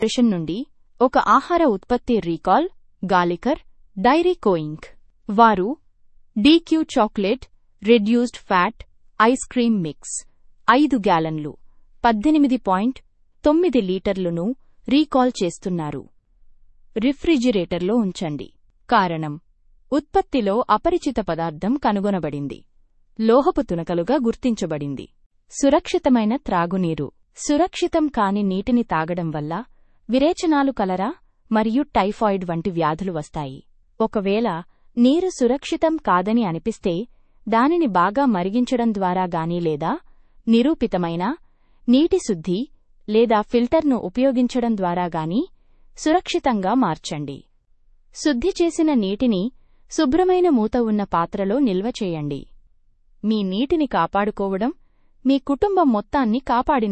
corporation నుండి ఒక ఆహార ఉత్పత్తి రీకాల్ గాలికర్ డైరీ కోయింగ్ వారు DQ chocolate reduced fat ice cream mix ఐదు గ్యాలన్లు పద్దెనిమిది పాయింట్ తొమ్మిది లీటర్లను రీకాల్ చేస్తున్నారు రిఫ్రిజిరేటర్లో ఉంచండి కారణం ఉత్పత్తిలో అపరిచిత పదార్థం కనుగొనబడింది లోహపు తునకలుగా గుర్తించబడింది సురక్షితమైన త్రాగునీరు సురక్షితం కాని నీటిని తాగడం వల్ల విరేచనాలు కలరా మరియు టైఫాయిడ్ వంటి వ్యాధులు వస్తాయి ఒకవేళ నీరు సురక్షితం కాదని అనిపిస్తే దానిని బాగా మరిగించడం ద్వారా గాని లేదా నిరూపితమైన నీటి శుద్ధి లేదా ఫిల్టర్ను ఉపయోగించడం ద్వారా గాని సురక్షితంగా మార్చండి శుద్ధి చేసిన నీటిని శుభ్రమైన మూత ఉన్న పాత్రలో నిల్వ చేయండి మీ నీటిని కాపాడుకోవడం మీ కుటుంబం మొత్తాన్ని కాపాడిన